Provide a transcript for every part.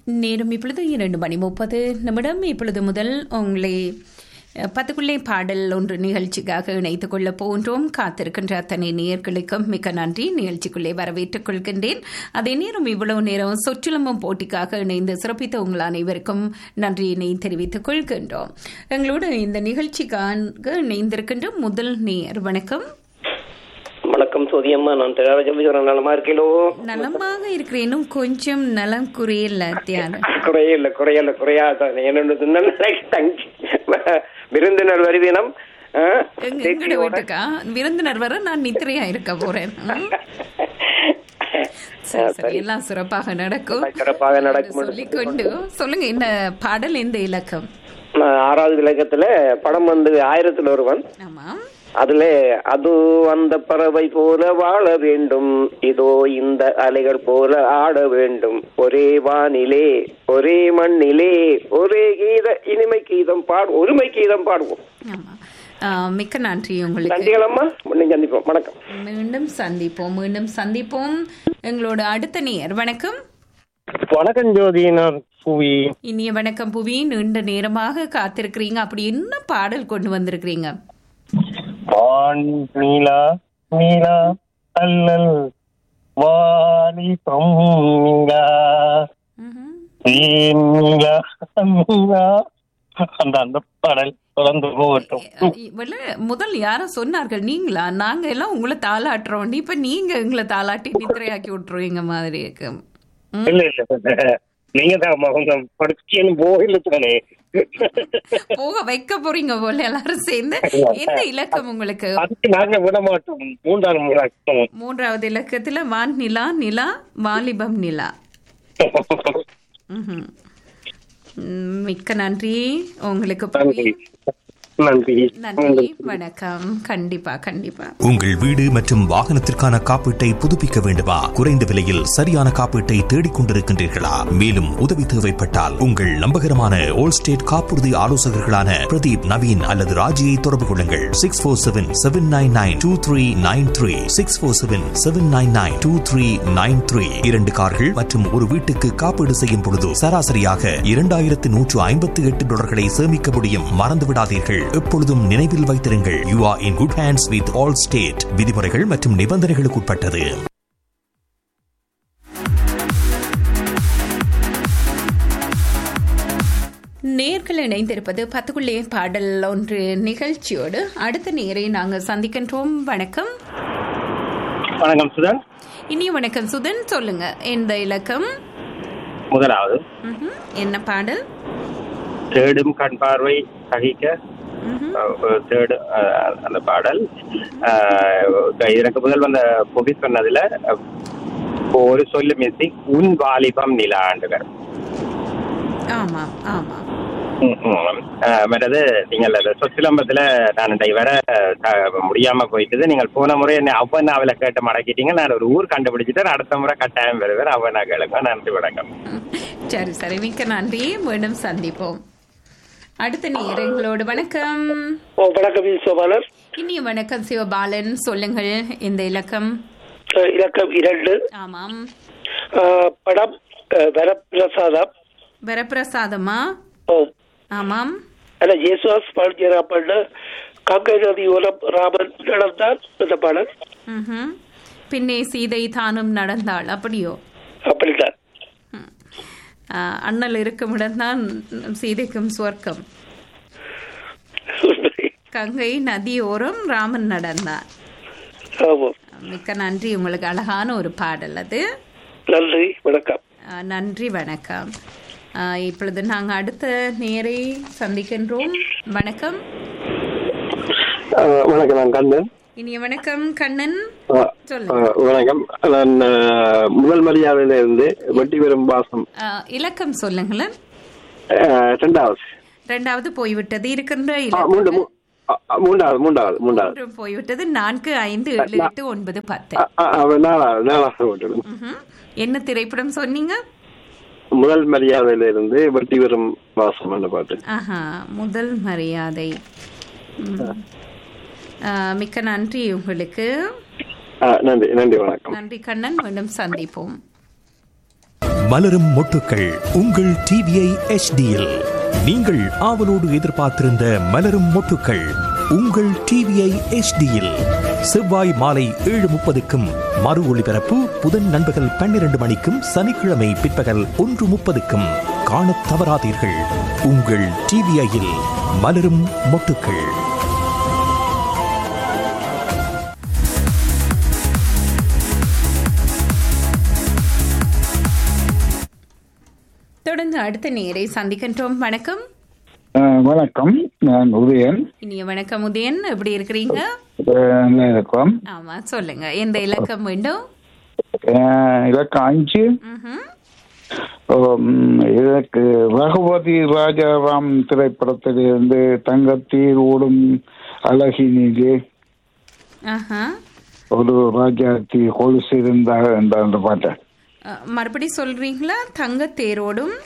நேரம் இப்பொழுது இரண்டு மணி முப்பது நிமிடம் இப்பொழுது முதல் உங்களை அஹ், பத்துக்குள்ளே பாடல் ஒன்று நிகழ்ச்சிக்காக இணைத்துக் கொள்ளப் போன்றோம் காத்திருக்கின்ற அத்தனை நேயர்களுக்கும் மிக்க நன்றி நிகழ்ச்சிக்குள்ளே வரவேற்றுக் கொள்கின்றேன் அதே நேரம் இவ்வளவு நேரம் சொற்றுலம்பம் போட்டிக்காக இணைந்து சிறப்பித்த உங்கள் அனைவருக்கும் நன்றியினை தெரிவித்துக் கொள்கின்றோம் எங்களோடு இந்த நிகழ்ச்சிக்காக இணைந்திருக்கின்ற முதல் நேயர் வணக்கம் வணக்கம் சோதியம்மா நான் திராவிட சொல்லிக்கிறேன் நலமா இருக்கீங்களோ நலமாக இருக்கிறேன் இன்னும் கொஞ்சம் நலம் குறையல தியானம் குறைய இல்ல குறைய இல்ல குறையாத என்னோட தங்கி விருந்தினர் வருவினம் ஆ, எங்க எங்கட தேசியோட- வீட்டுக்கா விருந்தினர் வர நான் நித்திரையா இருக்க போறேன் ம்? சரி சரி எல்லாம் சிறப்பாக நடக்கும் சிறப்பாக நடக்கும் என்று சொல்லிக்கொண்டு சொல்லுங்க என்ன பாடல் எந்த இலக்கம் நான் ஆறாவது இலக்கத்துல படம் வந்து ஆயிரத்தில் ஒருவன் ஆமாம் அதுல அது அந்த பறவை போல வாழ வேண்டும் இதோ இந்த அலைகள் போல ஆட வேண்டும் ஒரே வானிலே ஒரே மண்ணிலே ஒரே கீத இனிமை கீதம் பாடு ஒருமை கீதம் பாடுவோம் ஆமா ஆ, மிக்க நன்றி உங்களுக்கு நன்றிகளம்மா மீண்டும் சந்திப்போம் வணக்கம் மீண்டும் சந்திப்போம் மீண்டும் சந்திப்போம் எங்களோட அடுத்த நேயர் வணக்கம் வணக்கம் ஜோதி நான் புவி இனிய வணக்கம் புவி நீண்ட நேரமாக காத்திருக்கிறீங்க அப்படி என்ன பாடல் கொண்டு வந்திருக்கிறீங்க வான் நீலா நீலா அல்லல் வாலி நீலா ம்ஹும். தேன் நீலா நீலா அந்த அந்த பாடல் தொடர்ந்து போகட்டும் இ- முதல்ல முதல் யாரும் சொன்னார்கள் நீங்களா நாங்க எல்லாம் உங்களை தாளாட்டுறோம் இப்ப நீங்க எங்களை தாளாட்டி நித்திரையாக்கி விட்டுருவீங்க மாதிரி இருக்கு ம். இல்ல இல்ல நீங்க தான் அவங்க படிச்சு போகல தானே போக வைக்க போறீங்க போல எல்லாரும் சேர்ந்து எந்த இலக்கம் உங்களுக்கு அதுக்கு நாங்க விட மாட்டோம் மூன்றாம் இலக்கம் மூன்றாவது இலக்கத்துல வான் நிலா நிலா வாலிபம் நிலா ம்ஹும். ம், மிக்க நன்றி உங்களுக்கு நன்றி புவி. நன்றி நன்றி வணக்கம் கண்டிப்பா கண்டிப்பா உங்கள் வீடு மற்றும் வாகனத்திற்கான காப்பீட்டை புதுப்பிக்க வேண்டுமா குறைந்த விலையில் சரியான காப்பீட்டை தேடிக் கொண்டிருக்கின்றீர்களா மேலும் உதவி தேவைப்பட்டால் உங்கள் நம்பகரமான ஓல் ஸ்டேட் காப்புறுதி ஆலோசகர்களான பிரதீப் நவீன் அல்லது ராஜியை தொடர்பு கொள்ளுங்கள் six four seven seven nine nine two three nine three six four seven seven nine nine two three nine three இரண்டு கார்கள் மற்றும் ஒரு வீட்டுக்கு காப்பீடு செய்யும் பொழுது சராசரியாக இரண்டாயிரத்து நூற்று ஐம்பத்தி எட்டு டாலர்களை சேமிக்க முடியும் மறந்து விடாதீர்கள் எப்பொழுதும் நினைவில் வைத்திருங்கள் you are in good hands with Allstate விதிமுறைகள் மற்றும் நிபந்தனைகளுக்கு உட்பட்டது நேர்கள் இணைந்திருப்பது பத்துக்குள்ளே பாடல் ஒன்று நிகழ்ச்சியோடு அடுத்த நேரை நாங்கள் சந்திக்கின்றோம் வணக்கம் வணக்கம் சுதன் இனிய வணக்கம் சுதன் சொல்லுங்க எந்த இலக்கம் முதலாவது ம்ஹும். என்ன பாடல் தேடும் கண் பார்வை சகிக்க ம்ஹும். அஹ், தேடு அஹ், அந்த பாடல் அஹ், இதற்கு முதல் வந்த புவி சொன்னதுல அஹ், ஒரு சொல்லு மிஸ்ஸி உன் வாலிபம் நிலாண்டுகள் ஆமாம் ஆமாம் மற்றது நீங்கள் அந்த சொத்துலம்பத்துல நான் இன்றைக்கு வர அஹ், முடியாம போயிட்டது நீங்கள் போன முறை என்ன அவ்வனாவில கேட்டு மடக்கிட்டீங்க நான் ஒரு ஊர் கண்டுபிடிச்சிட்டு அடுத்த முறை கட்டாயம் வருவேன் அவ்வனா கேளுங்க நன்றி வணக்கம் சரி சரி மிக்க நன்றி மீண்டும் சந்திப்போம் அடுத்த நேர் எங்களோடு வணக்கம் ஓ வணக்கம் இது சோபாலர் இனிய வணக்கம் சிவபாலன் சொல்லுங்கள் இந்த இலக்கம் அஹ், இலக்கம் இரண்டு ஆமாம் அஹ், படம் அஹ், வரப்பிரசாதம் வரப்பிரசாதமா ஓ ஆமாம் அல்ல ஜேசுவாஸ் பாடியரா பண்ண கங்கை நதியோரம் ராமன் நடந்தால் இந்த பாடல் ம்ஹும். பின்னே சீதை தானும் நடந்தாள் அப்படியோ அப்படித்தான் ஆ, அண்ணல் இருக்கும் இடம்தான் சீதைக்கும் சுவர்க்கம் கங்கை நதியோரம் ராமன் நடந்தான் ஆமாம் மிக்க நன்றி உங்களுக்கு அழகான ஒரு பாடல் அது நன்றி வணக்கம் ஆ, நன்றி வணக்கம் ஆ, இப்பொழுது நாங்கள் அடுத்த நேரை சந்திக்கின்றோம் வணக்கம் வணக்கம் நான் கண்ணன் இனிய வணக்கம் கண்ணன் சொல்லுங்க அஹ், வணக்கம் நான் அஹ், முதல் மரியாதையில இருந்து வெட்டி பெறும் பாசம் ஆ, இலக்கம் சொல்லுங்களேன் அஹ், ரெண்டாவது ரெண்டாவது போய்விட்டது இருக்கின்ற ஆ, இலக்கம் மூன்று மூ- அ, அ, மூன்றாவது மூன்றாவது மூன்றாவது மூன்று போய்விட்டது நான்கு ஐந்து ஏழு எட்டு ஒன்பது பத்து அ, அ, அவ நாலாவது நாலாவது விட்டது ம்ஹும். என்ன திரைப்படம் சொன்னீங்க முதல் மரியாதையில இருந்து வெட்டி பெறும் பாசம் அந்த பாட்டு ஆஹா முதல் மரியாதை ம். ஆ, மிக்க நன்றி உங்களுக்கு ஆ, நன்றி நன்றி வணக்கம் நன்றி கண்ணன் மீண்டும் சந்திப்போம் மலரும் மொட்டுக்கள் உங்கள் டிவிஐ எச்டியில் நீங்கள் ஆவலோடு எதிர்பார்த்திருந்த மலரும் மொட்டுக்கள் உங்கள் டிவிஐ எச்டியில் செவ்வாய் மாலை ஏழு முப்பதுக்கும் மறு ஒளிபரப்பு புதன் நண்பகல் பன்னிரண்டு மணிக்கும் சனிக்கிழமை பிற்பகல் ஒன்று முப்பதுக்கும் காணத் தவறாதீர்கள் உங்கள் டிவிஐயில் மலரும் மொட்டுக்கள் தொடர்ந்து அடுத்த நேரை சந்திக்கின்றோம் வணக்கம் அஹ் வணக்கம் நான் உதயன் இனிய வணக்கம் உதயன் எப்படி இருக்கிறீங்க அஹ் நல்லா இருக்கோம் ஆமா சொல்லுங்க எந்த இலக்கம் வேண்டும் அஹ் இலக்கம் அஞ்சு ம்ஹும். உம், இதற்கு ரகுபதி ராஜாராம் திரைப்படத்திலிருந்து தங்கத்தீர் ஓடும் அழகினிலே ஆஹா. ஒரு ராஜாத்தி கொலுசு இருந்தார் என்ற அந்த பாட்டை அஹ், மறுபடி சொல்றீங்களா தங்க தேரோடும்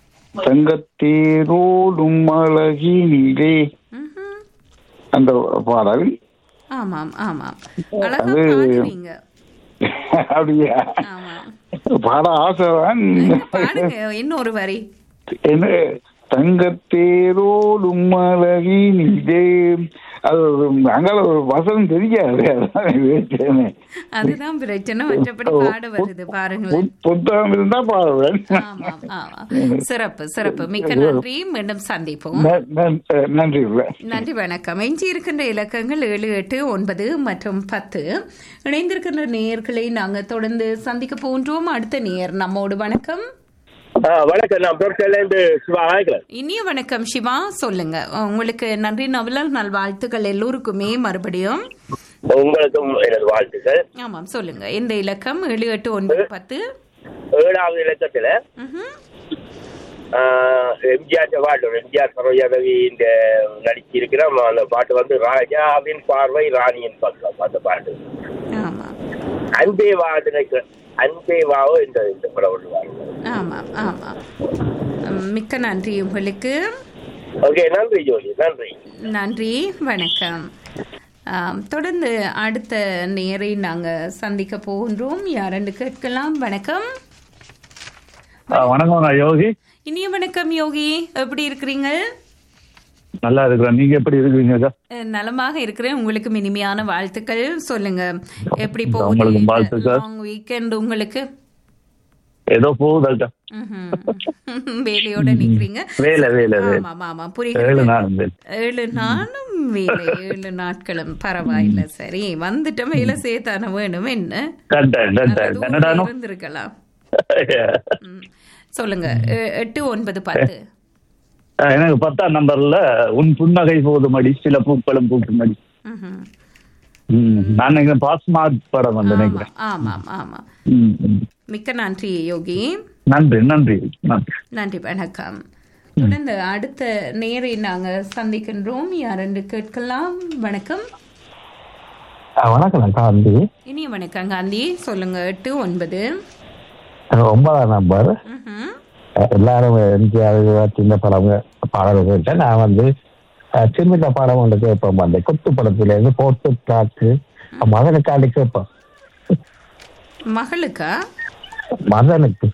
தங்கத்தீரோடும் அழகினிலே ம்ஹும். அந்த பாடல் ஆமாம் ஆமாம் அழகா அது- பாடுறீங்க அப்படியா ஆமாம் பாட ஆசைதான் பாடுங்க இன்னொரு வரி என்ன தங்கத்தேரோடும் அழகினிலே அது ஒரு அங்கால ஒரு வசனம் தெரியாது அதான் யோசிச்சேனே. அதுதான் பிரச்சனை மற்றபடி பாட வருது பாருங்களேன் புத்- புத்தகம் இருந்தா பாடுவேன் ஆமாம் ஆமாம் சிறப்பு சிறப்பு மிக்க நன்றி மீண்டும் சந்திப்போம் ந- நன்- அஹ் நன்றி உள்ள. நன்றி வணக்கம் எஞ்சி இருக்கின்ற இலக்கங்கள் ஏழு எட்டு ஒன்பது மற்றும் பத்து இணைந்திருக்கின்ற நேயர்களை நாங்கள் தொடர்ந்து சந்திக்க போன்றோம் அடுத்த நேயர் நம்மோடு வணக்கம் ஆ, வணக்கம் நான் பொருட்கள்லேருந்து சிவா ஆய்க்கிறேன் இனிய வணக்கம் சிவா சொல்லுங்க உங்களுக்கு நன்றி நவலால் நல்வாழ்த்துக்கள் எல்லோருக்குமே மறுபடியும் உங்களுக்கும் எனது வாழ்த்துக்கள் ஆமாம் சொல்லுங்க எந்த இலக்கம் ஏழு எட்டு ஒன்பது பத்து ஏழாவது இலக்கத்துல ம்ஹும். ஆ, எம்ஜிஆர் பாட்டு எம்ஜிஆர் சரோஜாதவி இந்த நடிச்சிருக்கிற அந்த பாட்டு வந்து ராஜாவின் பார்வை ராணியின் பக்கம் அந்த பாட்டு ஆமாம் அன்பே வா நினைக்க அன்பே வாவோ இந்த இந்த படம் விடுவாங்க ஆமாம் ஆமாம் உம், மிக்க நன்றி உங்களுக்கு ஓகே நன்றி ஜோதி நன்றி நன்றி வணக்கம் ஆம், தொடர்ந்து அடுத்த நேரை நாங்கள் சந்திக்க போகின்றோம் யாரென்று கேட்கலாம் வணக்கம் வணக்கம் நான் யோகி இனிய வணக்கம் யோகி எப்படி இருக்கிறீங்க நல்லா இருக்கிறேன் நீங்க எப்படி இருக்கீங்க அக்கா? அஹ், நலமாக இருக்கிறேன் உங்களுக்கு இனிமையான வாழ்த்துக்கள் சொல்லுங்க எப்படி உங்களுக்கும் வாழ்த்துக்கள். லாங் வீக்கெண்ட் உங்களுக்கு ஏதோ போகுது அக்கா. ம்ஹும். வேலையோட நிக்கிறீங்க வேலை வேலை வேலை ஆமா ஆமா ஏழு புரியுது நாள் வேலை. ஏழு நாளும் வேலை ஏழு நாட்களும் பரவாயில்ல சரி வந்துட்டோம் வேலை செய்யத்தானே வேணும் என்ன கரெக்ட் கரெக்ட் கன்னடானும் இருந்திருக்கலாம் ம். சொல்லுங்க எ- எட்டு ஒன்பது பத்து எனக்கு பத்தாம் நம்பர்ல உன் புன்னகை போதும் அடி சில பூக்களும் பூக்கும் அடி ம்ஹும். ம், நான் நினைக்கிறேன் பாஸ் மார்க் படம் வந்து நினைக்கிறேன் ஆமாம் ஆமாம் ம், ம். மிக்க நன்றி யோகி நன்றி நன்றி நன்றி நன்றி வணக்கம் தொடர்ந்து அடுத்த நேரை நாங்க சந்திக்கின்றோம் யாரென்று கேட்கலாம் வணக்கம் வணக்கம் காந்தி இனிய வணக்கம் காந்தி சொல்லுங்க எட்டு ஒன்பது ஒன்பதாம் நம்பர் ம்ஹும். எல்லாரும் எம்ஜிஆர் சின்ன படம் பாடல் கேட்டேன் நான் வந்து அஹ், சின்ன படம் ஒன்று கேட்பேன் அந்த குத்து படத்துல இருந்து போட்டு காற்று மதனுக்காண்டி கேட்பேன் மகளுக்கா மதனுக்கு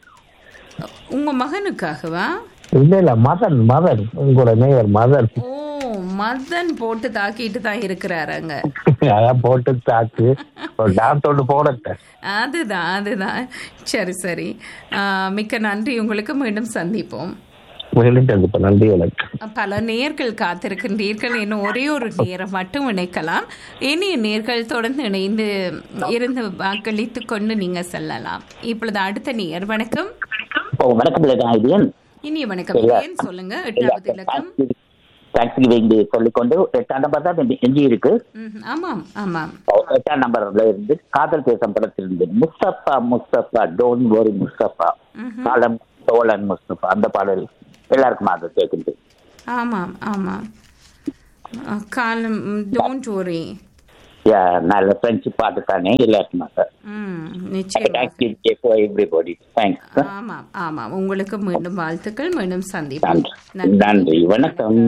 உங்க மகனுக்காகவா இல்ல இல்ல மதன் மதன் உங்களோட நேயர் மதன் ஓ மதன் போட்டு தாக்கிட்டு தான் இருக்கிறாருங்க அதான் போட்டு தாக்கு ஒரு டான்ஸ் ஒன்று போடட்டேன் அதுதான் அதுதான் சரி சரி ஆ, மிக்க நன்றி உங்களுக்கு மீண்டும் சந்திப்போம் இப்ப நன்றி வணக்கம் பல நேர்கள் காத்திருக்கின்றீர்கள் இன்னும் ஒரே ஒரு நேரம் மட்டும் இணைக்கலாம் இனிய நேர்கள் தொடர்ந்து இணைந்து இருந்து வாக்களித்து கொண்டு நீங்க செல்லலாம் இப்பொழுது அடுத்த நேர் வணக்கம் ஓ வணக்கம் ஐடியன் இனிய வணக்கம் ஏன் சொல்லுங்க எட்டாவது இலக்கம் தேங்க்ஸ் கிவிங் சொல்லிக்கொண்டு எட்டாம் நம்பர் தான் எஞ்சி இருக்கு ம், ஆமாம் ஆமாம் ஓ, எட்டாம் நம்பர்ல இருந்து காதல் தேசம் படத்திலிருந்து முஸ்தபா முஸ்தபா டோன்ட் வரி முஸ்தபா காலம் தோழன் முஸ்தபா அந்த பாடல் எல்லாருக்கும் அது கேட்குது ஆமாம் ஆமாம் அ, காலம் டோன்ட் worry யா, நல்ல ஃப்ரெண்ட்ஷிப் பாட்டு தானே எல்லாருக்கும் ம் நிச்சயம் தேங்க்ஸ் ஃபார் எவ்ரிபடி தேங்க்ஸ் ஆமாம் ஆமாம் உங்களுக்கு மீண்டும் வாழ்த்துக்கள் மீண்டும் சந்திப்போம் நன்றி நன்றி வணக்கம்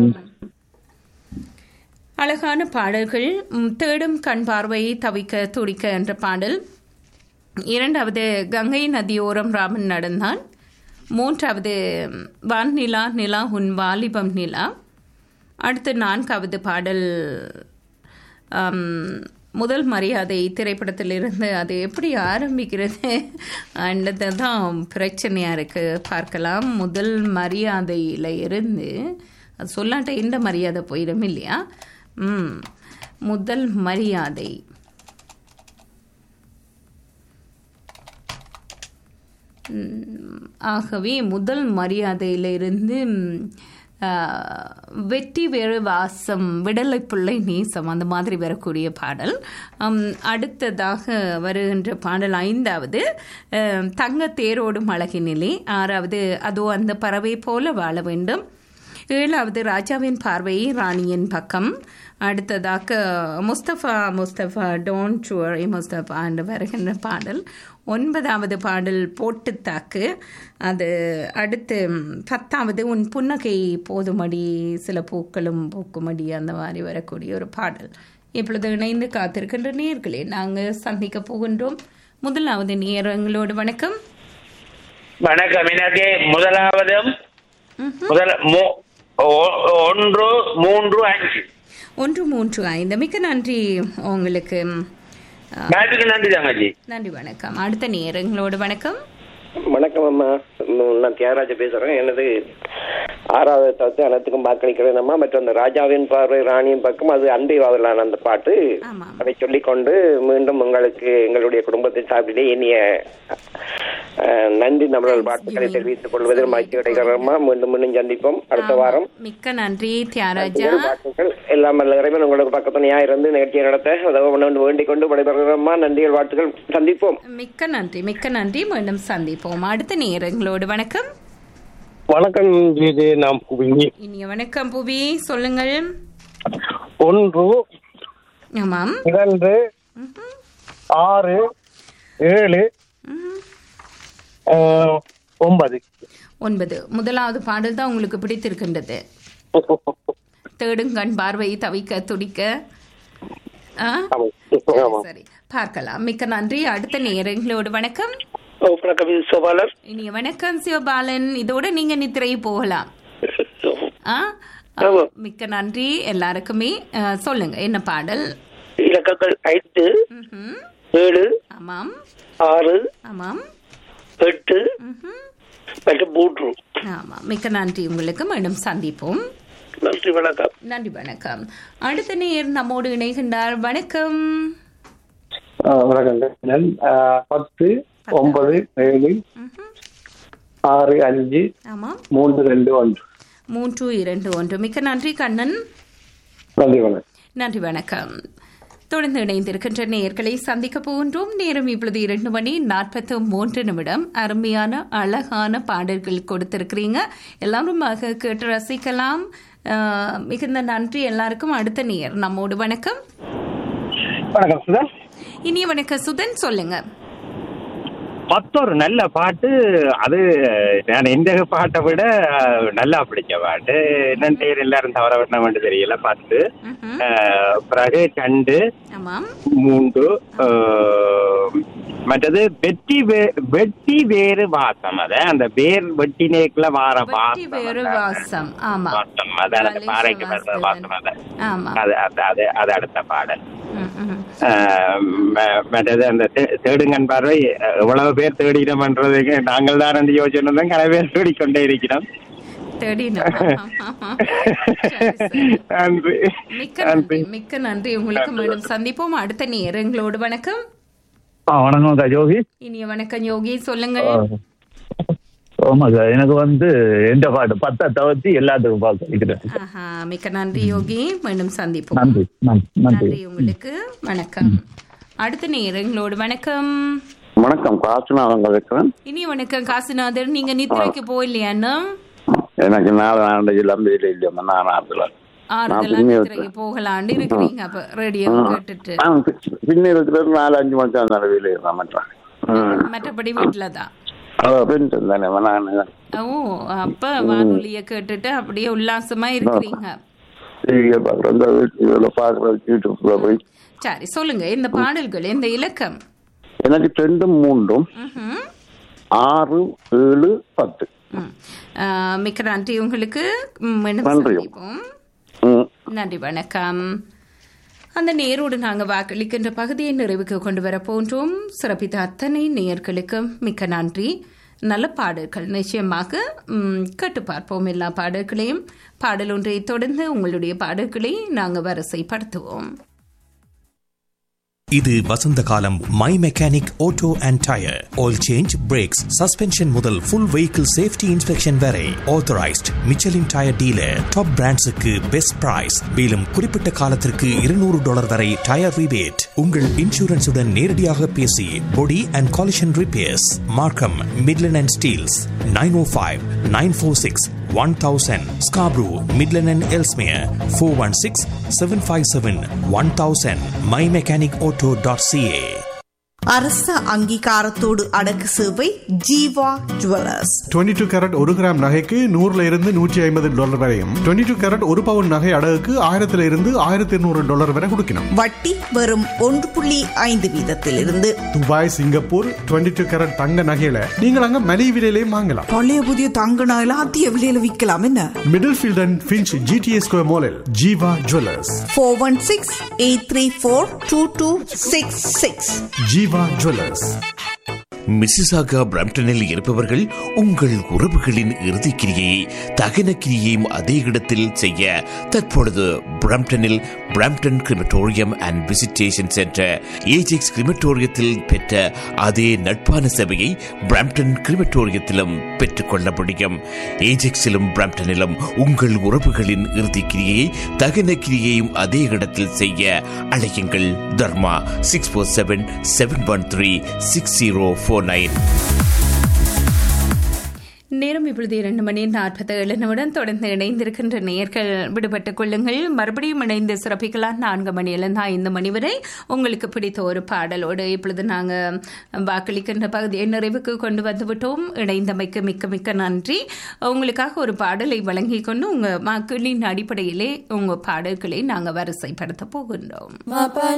அழகான பாடல்கள் ம், தேடும் கண் பார்வையை தவிக்க துடிக்க என்ற பாடல் இரண்டாவது கங்கை நதியோரம் ராமன் நடந்தான் மூன்றாவது வான் நிலா நிலா உன் வாலிபம் நிலா அடுத்து நான்காவது பாடல் ஆம், முதல் மரியாதை திரைப்படத்திலிருந்து அது எப்படி ஆரம்பிக்கிறது அண்டது தான் பிரச்சனையாக இருக்குது பார்க்கலாம் முதல் மரியாதையில் இருந்து அது சொல்லாட்ட இந்த மரியாதை போயிடும் இல்லையா ம் முதல் மரியாதை ம், ஆகவே முதல் மரியாதையிலிருந்து ம், ஆ, வெற்றி வேறு வாசம் விடலை பிள்ளை நேசம் அந்த மாதிரி வரக்கூடிய பாடல் ம், அடுத்ததாக வருகின்ற பாடல் ஐந்தாவது அ, தங்க தேரோடும் அழகினிலே ஆறாவது அதோ அந்த பறவை போல வாழ வேண்டும் ஏழாவது ராஜாவின் பார்வை ராணியின் பக்கம் அடுத்ததாக முஸ்தபா முஸ்தபா டோன்ட் டுவரி முஸ்தபா என்று வருகின்ற பாடல் ஒன்பதாவது பாடல் போட்டு தாக்கு அது அடுத்து பத்தாவது உன் புன்னகை போதுமடி சில பூக்களும் பூக்குமடி அந்த மாதிரி வரக்கூடிய ஒரு பாடல் இப்பொழுது இணைந்து காத்திருக்கின்ற நேர்களே நாங்கள் சந்திக்க போகின்றோம் முதலாவது நேரங்களோடு வணக்கம் வணக்கம் எனக்கு முதலாவதும் முதல் மூ- ஒ- ஒன்று மூன்று அஞ்சு ஒன்று மூன்று ஐந்து மிக்க நன்றி உங்களுக்கு ஆ, நன்றிக்கு நன்றி தங்கச்சி நன்றி வணக்கம் அடுத்த நேரங்களோடு வணக்கம் வணக்கம் அம்மா ம், நான் தியாகராஜ பேசுறேன் எனது ஆறாவது தவிர்த்து அனைத்துக்கும் வாக்களிக்கிறேன் அம்மா மற்றும் அந்த ராஜாவின் பார்வை ராணியின் பக்கம் அது அன்பை வாதலான அந்த பாட்டு ஆமாம் அதை சொல்லிக்கொண்டு மீண்டும் உங்களுக்கு எங்களுடைய குடும்பத்தின் சார்பிலே இனிய அஹ், நன்றி நம்மளோட வாழ்த்துக்களை தெரிவித்துக் கொள்வதில் மகிழ்ச்சி கிடைக்கிறோம்மா மீண்டும் மீண்டும் சந்திப்போம் அடுத்த வாரம் மிக்க நன்றி தியாகராஜா வாழ்த்துக்கள் எல்லாம் வல்ல இறைவன் உங்களுக்கு பக்கத்துணையா இருந்து நிகழ்ச்சியை நடத்த உதவ வேண்டும் வேண்டிக் கொண்டு விடைபெறுகிறோம்மா நன்றிகள் வாழ்த்துக்கள் சந்திப்போம் மிக்க நன்றி மிக்க நன்றி மீண்டும் சந்திப்போம் அடுத்த நேரங்களோடு வணக்கம் வணக்கம் ஜிஜி நாம் புவிங்கி இனிய வணக்கம் புவி சொல்லுங்கள் ஒன்று ஆமாம் இரண்டு ஆறு ஏழு ஆஹ், ஒன்பது ஒன்பது முதலாவது பாடல் தான் உங்களுக்கு பிடித்திருக்கின்றது தேடுங்கண் பார்வை தவிக்க துடிக்க ஆ? சரி பார்க்கலாம் மிக்க நன்றி அடுத்த நேரங்களோடு வணக்கம் வணக்கம் இது சோபாலர் இனிய வணக்கம் சிவபாலன் இதோட நீங்க நித்திரை போகலாம் ஆ? மிக்க நன்றி எல்லாருக்குமே ஆ, சொல்லுங்க என்ன பாடல் இலக்கங்கள் ஐந்து ம்ஹும். ஏழு ஆமாம் ஆறு ஆமாம் எட்டு ம்ஹும். மற்றும் மூன்று ஆமாம் மிக்க நன்றி உங்களுக்கு மீண்டும் சந்திப்போம் நன்றி வணக்கம் நன்றி வணக்கம் அடுத்த நேர் நம்மோடு இணைகின்றார் வணக்கம் ஆஹ், வணக்கம் கண்ணன். ஆஹ், பத்து ஒன்பது ஏழு ஆறு அஞ்சு ஆமாம் மூன்று ரெண்டு ஒன்று மூன்று இரண்டு ஒன்று மிக்க நன்றி கண்ணன் நன்றி வணக்கம் நன்றி வணக்கம் தொடர்ந்து இணைந்திருக்கின்ற நேயர்களை சந்திக்க போகின்றோம் நேரம் இப்பொழுது இரண்டு மணி நாற்பத்து மூன்று நிமிடம் அருமையான அழகான பாடல்கள் கொடுத்திருக்கிறீங்க எல்லாரும் ஆக கேட்டு ரசிக்கலாம் ஆஹ், மிகுந்த நன்றி எல்லாருக்கும் அடுத்த நேர் நம்மோடு வணக்கம் வணக்கம் சுதன் இனிய வணக்கம் சுதன் சொல்லுங்க மற்றொரு நல்ல பாட்டு அது நான் இந்த பாட்டை விட அஹ், நல்லா பிடிச்ச பாட்டு என்னன்னு தெரியல எல்லாரும் தவற விடணும் தெரியல பத்து அஹ், பிறகு கண்டு ஆமாம் மூன்று அஹ், மற்றது வெட்டி வே- வெட்டி வேறு வாசம் அத அந்த வேர் வெட்டி நேக்குல வார வெற்றி வாசம் வேறு அத. வாசம் ஆமா வாசம் அதான் அந்த பாறைக்கு வர்ற வாசம் அத ஆமா அது அது அது அது அடுத்த பாடல் ம், ம். ஆஹ் ம- மற்றது அந்த தே- தேடுங்கன் பார்வை அஹ், எவ்வளவு பேர் தேடினோம்ன்றதுக்கு நாங்கள் தான் ரெண்டு யோசனை கன பேர் தேடிக்கொண்டே இருக்கிறோம் தேடினோம். சரி, சரி. நன்றி மிக்க நன்றி மிக்க நன்றி உங்களுக்கு மீண்டும் சந்திப்போம் அடுத்த நேரங்களோடு வணக்கம் ஆ வணக்கம் யோகி இனிய வணக்கம் யோகி சொல்லுங்கள் ஆமா சார் எனக்கு வந்து எந்த பாட்டு பத்தை தவிர்த்து எல்லாத்துக்கும் பார்க்க வைக்கிறேன் ஆஹா மிக்க நன்றி யோகி மீண்டும் சந்திப்போம் நன்றி நன்றி நன்றி நன்றி உங்களுக்கு வணக்கம் அடுத்த நேரங்களோடு வணக்கம் வணக்கம் காசுநாதன் கதைக்கிறேன் இனிய வணக்கம் காசிநாதர் நீங்க நித்திரைக்கு போயில்லையாண்ணா எனக்கு நாலு நாளைக்கு லம்பையில் இல்லையம்மா நான் ஆத்துல ஆறுதலா பின்னே நித்திரைக்கு போகலான்னு இருக்கிறீங்க அப்ப ரேடியோ கேட்டுட்டு பின்ன இருக்கிற நாலு அஞ்சு மணி தான் வேலையில் இருந்தேன் மாட்டேன் மற்றபடி வீட்டுல தான் பென்ஷன் தானே நான் ஓ அப்ப வானொலிய கேட்டுட்டு அப்படியே உல்லாசமா இருக்கிறீங்க டிவியை பார்க்குறேன் இந்த இதில் பார்க்குறேன் யூடியூப்ல போய் சரி சொல்லுங்க இந்த பாடல்கள் இந்த இலக்கம் எனக்கு ரெண்டும் மூன்றும் ம்ஹும். ஆறு ஏழு பத்து ம். ஆ, மிக்க நன்றி உங்களுக்கு ம், மீண்டும் நன்றி. சந்திப்போம். ம். நன்றி வணக்கம் அந்த நேரோடு நாங்கள் வாக்களிக்கின்ற பகுதியை நிறைவுக்கு கொண்டு வர போன்றோம் சிறப்பித்த அத்தனை நேயர்களுக்கும் மிக்க நன்றி நல்ல பாடல்கள் நிச்சயமாக ம், கேட்டு பார்ப்போம் எல்லா பாடல்களையும் பாடல் ஒன்றை தொடர்ந்து உங்களுடைய பாடல்களை நாங்கள் வரிசைப்படுத்துவோம் இது வசந்த காலம் my mechanic auto and tyre oil change brakes suspension முதல் ஃபுல் வெஹிக்கிள் சேஃப்டி இன்ஸ்பெக்ஷன் வரை authorised Michelin tyre dealer top பிராண்ட்ஸுக்கு பெஸ்ட் பிரைஸ் மேலும் குறிப்பிட்ட காலத்திற்கு இருநூறு டாலர் வரை டயர் ரிபேட் உங்கள் இன்சூரன்ஸுடன் நேரடியாக பேசி body and collision repairs Markham Midland and Steeles nine O five nine four six one thousand Scarborough Midland and Ellesmere four one six seven five seven one thousand my mechanic auto dot CA அரச அங்கீகாரத்தோடு அடக்கு சேவை Jeeva jewellers 22 two carat ஒரு gram நகைக்கு நூறுல இருந்து நூற்றி ஐம்பது டாலர் வரையும் 22 டூ கேரட் ஒரு பவுன் நகை அடகுக்கு ஆயிரத்துல இருந்து ஆயிரத்தி இருநூறு டாலர் வரை கொடுக்கணும் வட்டி வெறும் ஒன்று புள்ளி ஐந்து வீதத்திலிருந்து துபாய் சிங்கப்பூர் 22 டூ கேரட் தங்க நகையில நீங்கள் அங்க மலிவு விலையிலையும் வாங்கலாம் பழைய புதிய தங்க நகையில அதிக விலையில விற்கலாம் என்ன Middlefield and Finch GTS square மாலில் Jeeva jewellers four one six eight three four two two six six Jeeva jewellers Mississauga பிரம்டனில் இருப்பவர்கள் உங்கள் உறவுகளின் இறுதிக்கிரியை தகன கிரியையும் அதே இடத்தில் செய்ய தற்பொழுது பிரம்டனில் Brampton crematorium and visitation centre Ajax கிரிமட்டோரியத்தில் பெற்ற அதே நட்பான சபையை பிரம்டன் கிரிமட்டோரியத்திலும் பெற்றுக்கொள்ள முடியும் ஏஜெக்ஸிலும் பிரம்டனிலும் உங்கள் உறவுகளின் இறுதிக்கிரியை தகன கிரியையும் அதே இடத்தில் செய்ய அழையுங்கள் Dharma six four seven seven one three six zero four nine நேரம் இப்பொழுது இரண்டு மணி நாற்பத்தி ஏழு நிமிடம் தொடர்ந்து இணைந்திருக்கின்ற நேர்கள் விடுபட்டுக் கொள்ளுங்கள் மறுபடியும் இணைந்து சிறப்பிக்கலாம் நான்கு மணியிலிருந்து ஐந்து மணி வரை உங்களுக்கு பிடித்த ஒரு பாடலோடு இப்பொழுது நாங்கள் வாக்களிக்கின்ற பகுதியை நிறைவுக்கு கொண்டு வந்துவிட்டோம் இணைந்தமைக்கு மிக்க மிக்க நன்றி உங்களுக்காக ஒரு பாடலை வழங்கி கொண்டு உங்கள் வாக்குகளின் அடிப்படையிலே உங்கள் பாடல்களை நாங்கள் வரிசைப்படுத்த போகின்றோம்